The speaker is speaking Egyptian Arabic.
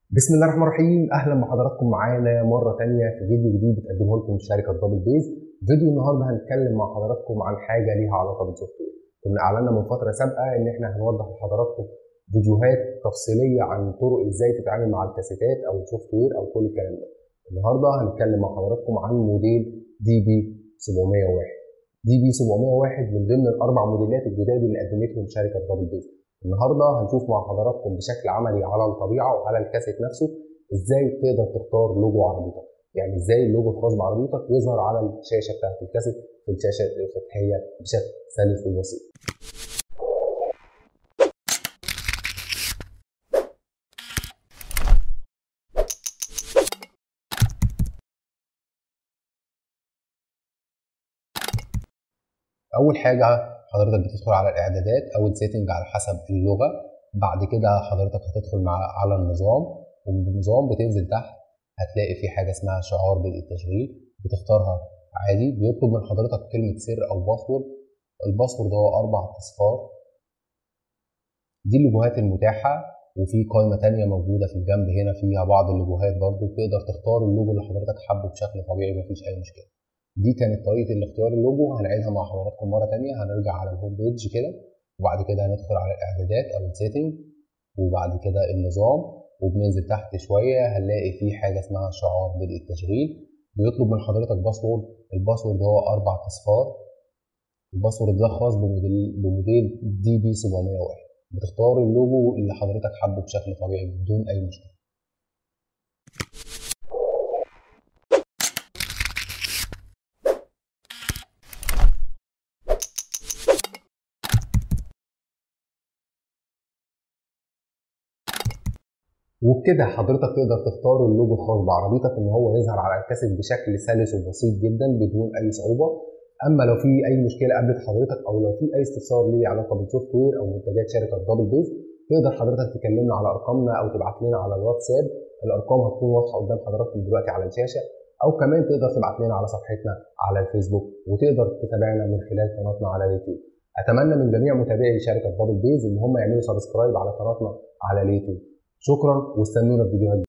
بسم الله الرحمن الرحيم اهلا بحضراتكم معانا مره تانية في فيديو جديد بتقدمه لكم شركه دبل بيز فيديو النهارده هنتكلم مع حضراتكم عن حاجه ليها علاقه بالسوفت وير كنا اعلنا من فتره سابقه ان احنا هنوضح لحضراتكم فيديوهات تفصيليه عن طرق ازاي تتعامل مع الكاسيتات او السوفت وير او كل الكلام ده النهارده هنتكلم مع حضراتكم عن موديل دي بي 701 دي بي 701 من ضمن الاربع موديلات الجداد اللي قدمتهم شركه دبل بيز النهارده هنشوف مع حضراتكم بشكل عملي على الطبيعه وعلى الكاسيت نفسه ازاي تقدر تختار لوجو عربيتك يعني ازاي اللوجو الخاص بعربيتك يظهر على الشاشه بتاعت الكاسيت في الشاشه الفتحيه بشكل سلس وبسيط اول حاجه حضرتك بتدخل على الاعدادات او السيتنج على حسب اللغه بعد كده حضرتك هتدخل مع على النظام وبالنظام بتنزل تحت هتلاقي في حاجه اسمها شعار بدء التشغيل بتختارها عادي بيطلب من حضرتك كلمه سر او باسورد الباسورد هو اربع اصفار دي اللوجوهات المتاحه وفي قائمه تانية موجوده في الجنب هنا فيها بعض اللوجوهات برضو تقدر تختار اللوجو اللي حضرتك حابه بشكل طبيعي مفيش اي مشكله دي كانت طريقه الاختيار اللوجو هنعيدها مع حضراتكم مره تانية هنرجع على الهوم بيج كده وبعد كده هندخل على الاعدادات او السيتنج وبعد كده النظام وبننزل تحت شويه هنلاقي في حاجه اسمها شعار بدء التشغيل بيطلب من حضرتك باسورد الباسورد هو اربع اصفار الباسورد ده خاص بموديل بموديل دي بي 701 بتختار اللوجو اللي حضرتك حابه بشكل طبيعي بدون اي مشكله وبكده حضرتك تقدر تختار اللوجو الخاص بعربيتك ان هو يظهر على الكاسيت بشكل سلس وبسيط جدا بدون اي صعوبه اما لو في اي مشكله قابلت حضرتك او لو في اي استفسار ليه علاقه بالسوفت وير او منتجات شركه دبل بيز تقدر حضرتك تكلمنا على ارقامنا او تبعت لنا على الواتساب الارقام هتكون واضحه قدام حضراتكم دلوقتي على الشاشه او كمان تقدر تبعت لنا على صفحتنا على الفيسبوك وتقدر تتابعنا من خلال قناتنا على اليوتيوب اتمنى من جميع متابعي شركه دبل بيز ان هم يعملوا سبسكرايب على قناتنا على اليوتيوب شكرا واستنونا في فيديوهات